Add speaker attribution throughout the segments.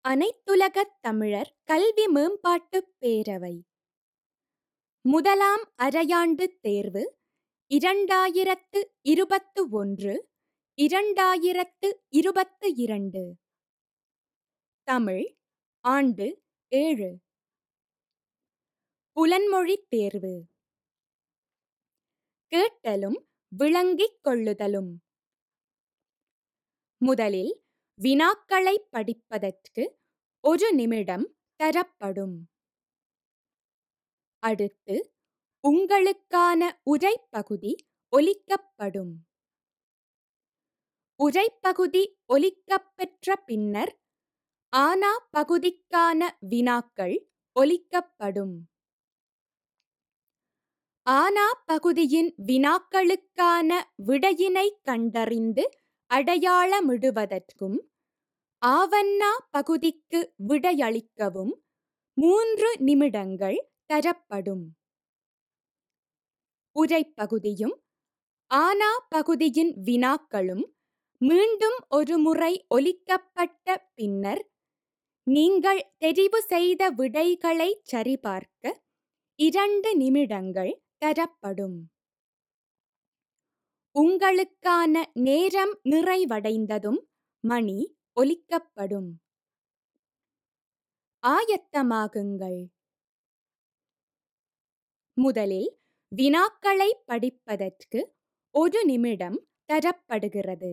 Speaker 1: அனைத்துலகத் தமிழர் கல்வி மேம்பாட்டுப் பேரவை முதலாம் அரையாண்டுத் தேர்வு இரண்டாயிரத்து இருபத்து ஒன்று இரண்டாயிரத்து இருபத்து இரண்டு தமிழ் ஆண்டு ஏழு புலன்மொழித் தேர்வு கேட்டலும் விளங்கிக் கொள்ளுதலும் முதலில் வினாக்களைப் படிப்பதற்கு ஒரு நிமிடம் தரப்படும் அடுத்து உங்களுக்கான உரைப்பகுதி ஒலிக்கப்படும் உரைப்பகுதி ஒலிக்கப்பெற்ற பின்னர் ஆனா பகுதிக்கான வினாக்கள் ஒலிக்கப்படும் ஆனா பகுதியின் வினாக்களுக்கான விடையினை கண்டறிந்து அடையாளமிடுவதற்கும் ஆவண்ணா பகுதிக்கு விடையளிக்கவும் மூன்று நிமிடங்கள் தரப்படும் உரைப்பகுதியும் ஆனா பகுதியின் வினாக்களும் மீண்டும் ஒருமுறை ஒலிக்கப்பட்ட பின்னர் நீங்கள் தெரிவு செய்த விடைகளை சரிபார்க்க இரண்டு நிமிடங்கள் தரப்படும் உங்களுக்கான நேரம் நிறைவடைந்ததும் மணி ஒலிக்கப்படும் ஆயத்தமாகுங்கள் முதலில் வினாக்களை படிப்பதற்கு ஒரு நிமிடம் தரப்படுகிறது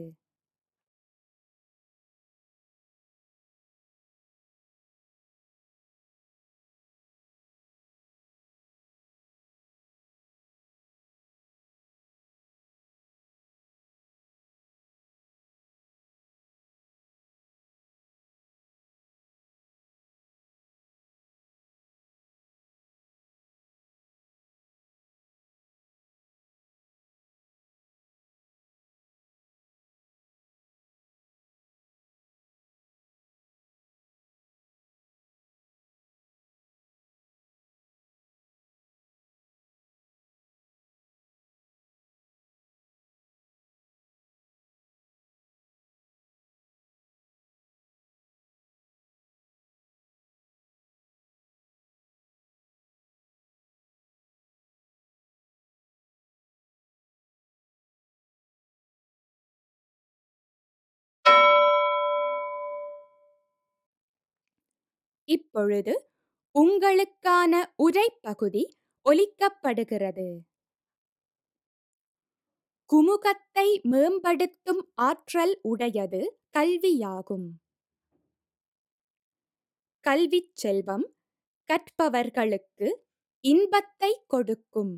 Speaker 1: இப்பொழுது உங்களுக்கான உரைப்பகுதி ஒலிக்கப்படுகிறது குமுகத்தை மேம்படுத்தும் ஆற்றல் உடையது கல்வியாகும் கல்விச் செல்வம் கற்பவர்களுக்கு இன்பத்தை கொடுக்கும்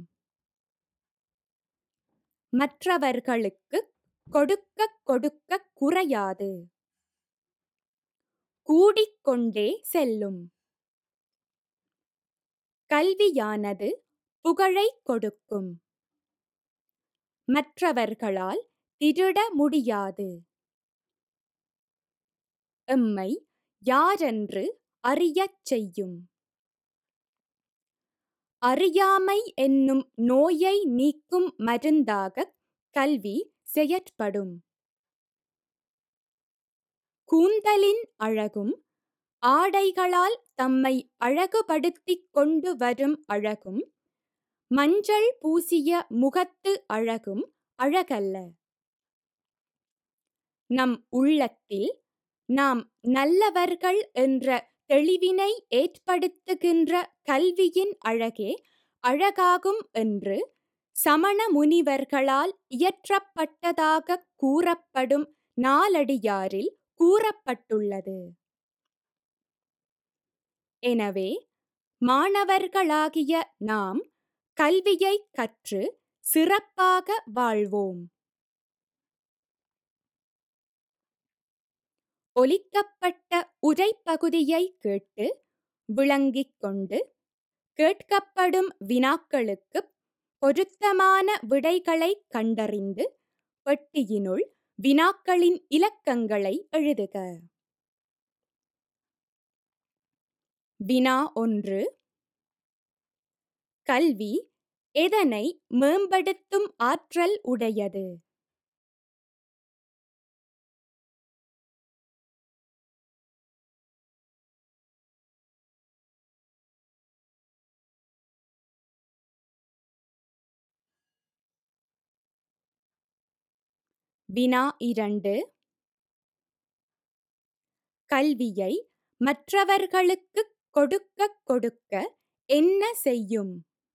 Speaker 1: மற்றவர்களுக்கு கொடுக்க கொடுக்க குறையாது கூடிக்கொண்டே செல்லும் கல்வியானது புகழை கொடுக்கும் மற்றவர்களால் திருட முடியாது எம்மை யாரென்று அறியச் செய்யும் அறியாமை என்னும் நோயை நீக்கும் மருந்தாக கல்வி செயற்படும் கூந்தலின் அழகும் ஆடைகளால் தம்மை அழகுபடுத்திக் கொண்டு வரும் அழகும் மஞ்சள் பூசிய முகத்து அழகும் அழகல்ல நம் உள்ளத்தில் நாம் நல்லவர்கள் என்ற தெளிவினை ஏற்படுத்துகின்ற கல்வியின் அழகே அழகாகும் என்று சமண முனிவர்களால் இயற்றப்பட்டதாக கூறப்படும் நாலடியாரில் கூறப்பட்டுள்ளது எனவே மாணவர்களாகிய நாம் கல்வியை கற்று சிறப்பாக வாழ்வோம் ஒலிக்கப்பட்ட உரைப்பகுதியை கேட்டு விளங்கிக் கொண்டு கேட்கப்படும் வினாக்களுக்கு பொருத்தமான விடைகளை கண்டறிந்து பெட்டியினுள் வினாக்களின் இலக்கங்களை எழுதுக வினா ஒன்று கல்வி எதனை மேம்படுத்தும் ஆற்றல் உடையது வினா இரண்டு கல்வியை மற்றவர்களுக்குக் கொடுக்கக் கொடுக்க என்ன செய்யும்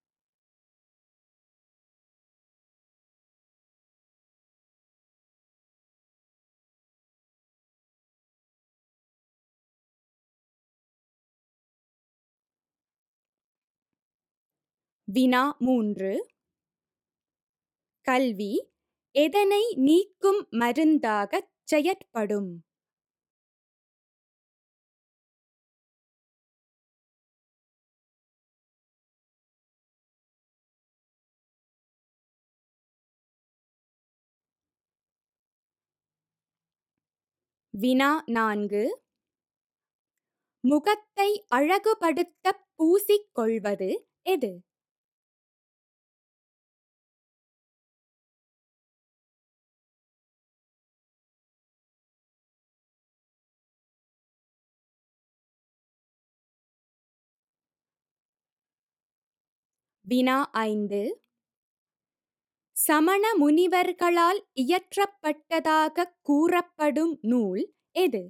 Speaker 1: வினா மூன்று கல்வி எதனை நீக்கும் மருந்தாகச் செயற்படும் வினா நான்கு முகத்தை அழகுபடுத்தப் பூசிக்கொள்வது எது வினா ஐந்து சமண முனிவர்களால் இயற்றப்பட்டதாகக் கூறப்படும் நூல் எது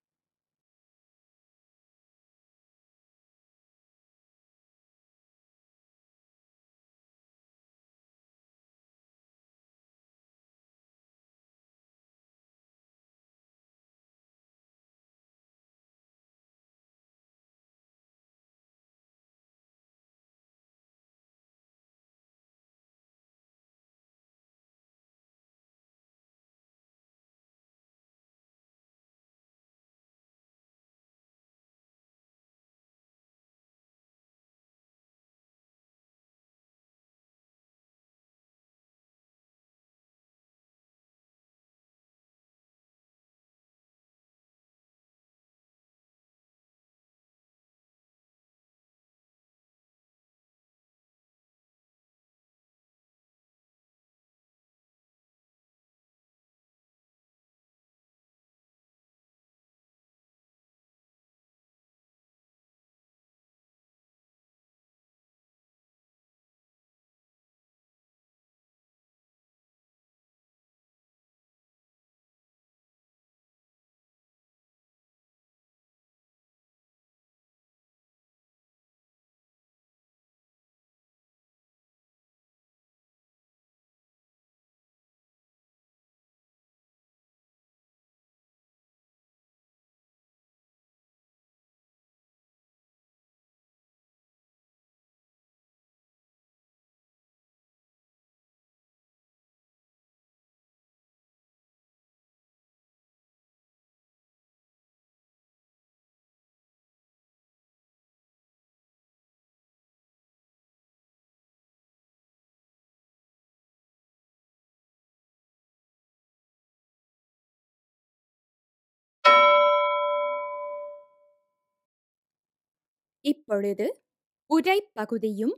Speaker 1: இப்பொழுது உரைப்பகுதியும்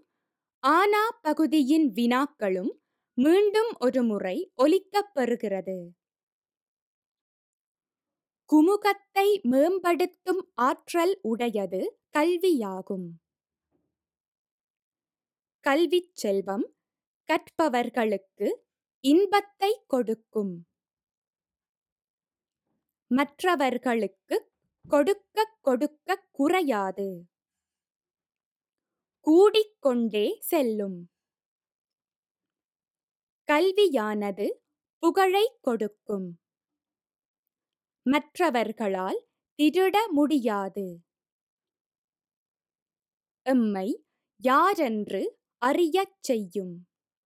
Speaker 1: ஆனா பகுதியின் வினாக்களும் மீண்டும் ஒருமுறை ஒலிக்கப் பெறுகிறது குமுகத்தை மேம்படுத்தும் ஆற்றல் உடையது கல்வியாகும் கல்விச் செல்வம் கற்பவர்களுக்கு இன்பத்தை கொடுக்கும் மற்றவர்களுக்கு கொடுக்க கொடுக்க குறையாது கூடிக்கொண்டே செல்லும் கல்வியானது புகழை கொடுக்கும் மற்றவர்களால் திருட முடியாது எம்மை யாரென்று அறியச் செய்யும்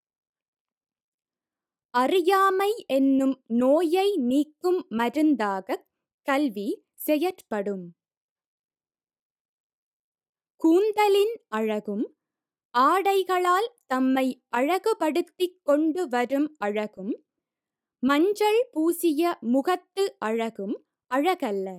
Speaker 1: அறியாமை என்னும் நோயை நீக்கும் மருந்தாகக் கல்வி செயற்படும் கூந்தலின் அழகும் ஆடைகளால் தம்மை அழகுபடுத்திக் கொண்டு வரும் அழகும் மஞ்சள் பூசிய முகத்து அழகும் அழகல்ல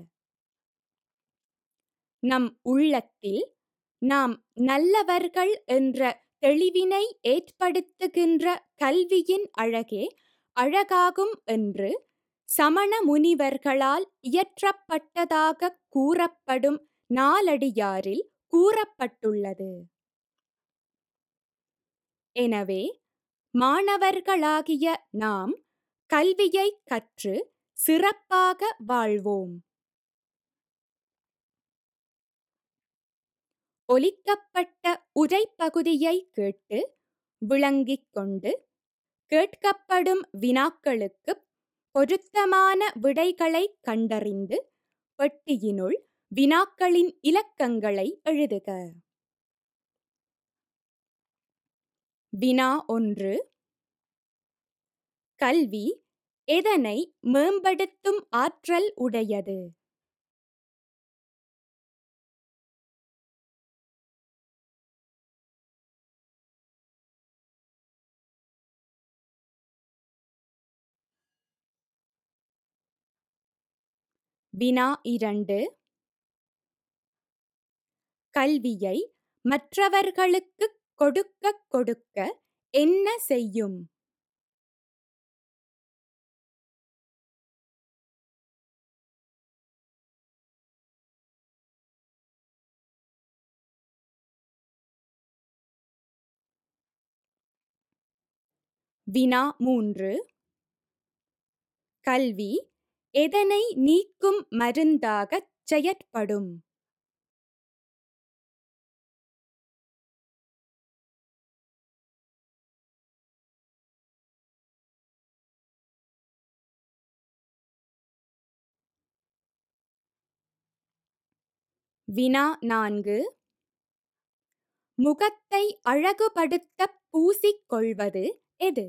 Speaker 1: நம் உள்ளத்தில் நாம் நல்லவர்கள் என்ற தெளிவினை ஏற்படுத்துகின்ற கல்வியின் அழகே அழகாகும் என்று சமண முனிவர்களால் இயற்றப்பட்டதாக கூறப்படும் நாலடியாரில் கூறப்பட்டுள்ளது எனவே மாணவர்களாகிய நாம் கல்வியை கற்று சிறப்பாக வாழ்வோம் ஒலிக்கப்பட்ட உரைப்பகுதியை கேட்டு விளங்கிக் கொண்டு கேட்கப்படும் வினாக்களுக்கு பொருத்தமான விடைகளை கண்டறிந்து பெட்டியினுள் வினாக்களின் இலக்கங்களை எழுதுக வினா ஒன்று கல்வி எதனை மேம்படுத்தும் ஆற்றல் உடையது வினா இரண்டு கல்வியை மற்றவர்களுக்கு கொடுக்க கொடுக்க என்ன செய்யும் வினா மூன்று கல்வி எதனை நீக்கும் மருந்தாகச் செயற்படும் வினா நான்கு முகத்தை அழகுபடுத்த பூசிக்கொள்வது எது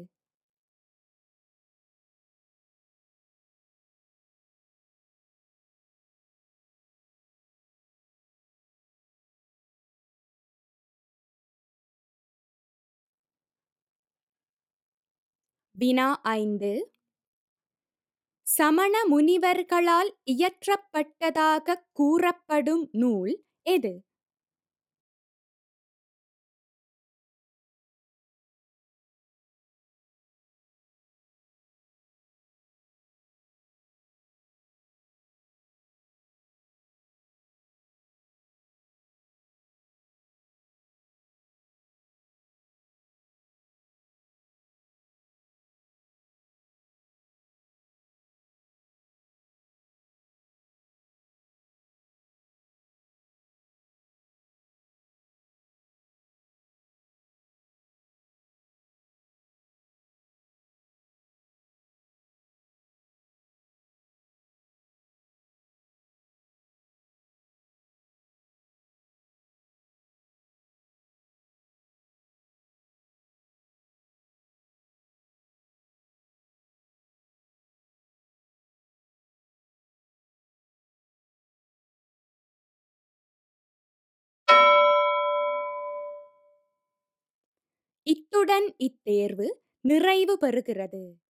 Speaker 1: வினா ஐந்து சமண முனிவர்களால் இயற்றப்பட்டதாக கூறப்படும் நூல் எது இத்துடன் இத்தேர்வு நிறைவு பெறுகிறது